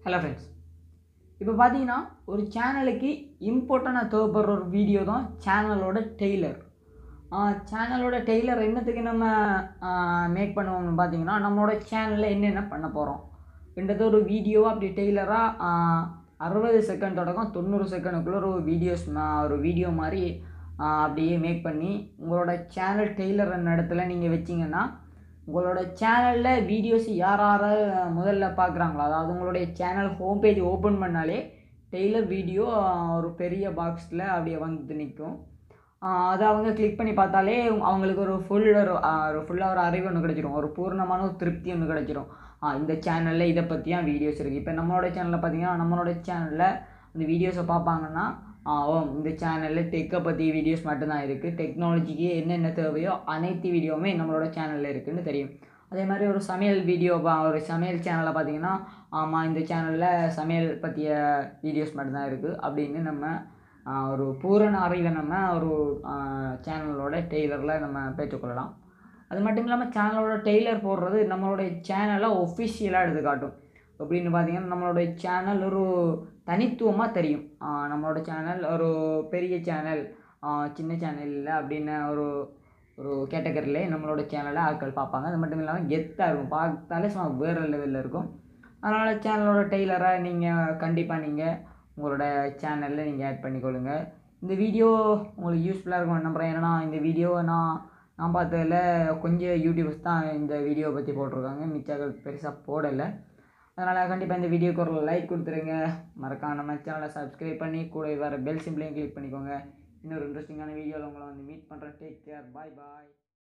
hello friends இப்போ பார்த்தீங்கன்னா ஒரு சேனலுக்கு இம்பார்ட்டண்டாக தேவைப்படுற ஒரு வீடியோ தான் சேனலோட டெய்லர் சேனலோட டெய்லர் என்னத்துக்கு நம்ம மேக் பண்ணுவோம்னு பார்த்தீங்கன்னா நம்மளோட சேனலில் என்னென்ன பண்ண போகிறோம் என்றது ஒரு வீடியோ அப்படி டெய்லராக அறுபது செகண்ட் தொடக்கம் தொண்ணூறு செகண்டுக்குள்ளே ஒரு வீடியோஸ் ஒரு வீடியோ மாதிரி ஆ, அப்படியே மேக் பண்ணி உங்களோட சேனல் டெய்லர் என்ன இடத்துல நீங்கள் வச்சிங்கன்னா உங்களோட சேனலில் வீடியோஸ் யார் யார் முதல்ல பார்க்குறாங்களோ அதாவது உங்களுடைய சேனல் ஹோம் பேஜ் ஓப்பன் பண்ணாலே டெய்லர் வீடியோ ஒரு பெரிய பாக்ஸில் அப்படியே வந்து நிற்கும் அதை அவங்க கிளிக் பண்ணி பார்த்தாலே அவங்களுக்கு ஒரு ஃபுல் ஒரு ஒரு ஃபுல்லாக ஒரு அறிவு ஒன்று கிடச்சிரும் ஒரு பூர்ணமான ஒரு திருப்தி ஒன்று கிடச்சிரும் இந்த சேனலில் இதை பற்றியான வீடியோஸ் இருக்குது இப்போ நம்மளோட சேனலில் பார்த்தீங்கன்னா நம்மளோட சேனலில் இந்த வீடியோஸை பார்ப்பாங்கன்னா ஆ, ஓ இந்த சேனலில் டெக்கை பற்றி வீடியோஸ் மட்டும்தான் இருக்குது டெக்னாலஜிக்கு என்னென்ன தேவையோ அனைத்து வீடியோவுமே நம்மளோட சேனலில் இருக்குதுன்னு தெரியும் அதே மாதிரி ஒரு சமையல் வீடியோ பா ஒரு சமையல் சேனலை பார்த்தீங்கன்னா ஆமாம் இந்த சேனலில் சமையல் பற்றிய வீடியோஸ் மட்டும்தான் இருக்குது அப்படின்னு நம்ம ஆ, ஒரு பூரண அறிவை நம்ம ஒரு சேனலோட டெய்லரில் நம்ம பெற்றுக்கொள்ளலாம் அது மட்டும் இல்லாமல் சேனலோட டெய்லர் போடுறது நம்மளுடைய சேனலை ஒஃபிஷியலாக எடுத்து காட்டும் எப்படின்னு பார்த்தீங்கன்னா நம்மளுடைய சேனல் ஒரு தனித்துவமாக தெரியும் ஆஹ் நம்மளோட சேனல் ஒரு பெரிய சேனல் சின்ன சேனல் இல்லை அப்படின்னு ஒரு ஒரு கேட்டகரியிலே நம்மளோட சேனலை ஆட்கள் பார்ப்பாங்க அது மட்டும் இல்லாமல் கெத்தாக இருக்கும் பார்த்தாலே சும்மா வேறு லெவலில் இருக்கும் அதனால் சேனலோட டெய்லராக நீங்கள் கண்டிப்பாக நீங்கள் உங்களோட சேனலில் நீங்கள் ஆட் பண்ணிக்கொள்ளுங்க இந்த வீடியோ உங்களுக்கு யூஸ்ஃபுல்லாக இருக்கும் நம்புகிறேன் ஏன்னா இந்த வீடியோவை நான் நான் பார்த்ததில் கொஞ்சம் யூடியூபர்ஸ் தான் இந்த வீடியோவை பற்றி போட்டிருக்காங்க மிச்சங்கள் பெருசாக போடலை அதனால் கண்டிப்பாக இந்த வீடியோக்கு ஒரு லைக் கொடுத்துருங்க மறக்காம நம்ம சேனலை சப்ஸ்கிரைப் பண்ணி கூட வர பெல் சிம்பிளையும் கிளிக் பண்ணிக்கோங்க இன்னொரு இன்ட்ரெஸ்டிங்கான வீடியோவில் உங்களை வந்து மீட் பண்ணுறேன் டேக் கேர் பாய் பாய்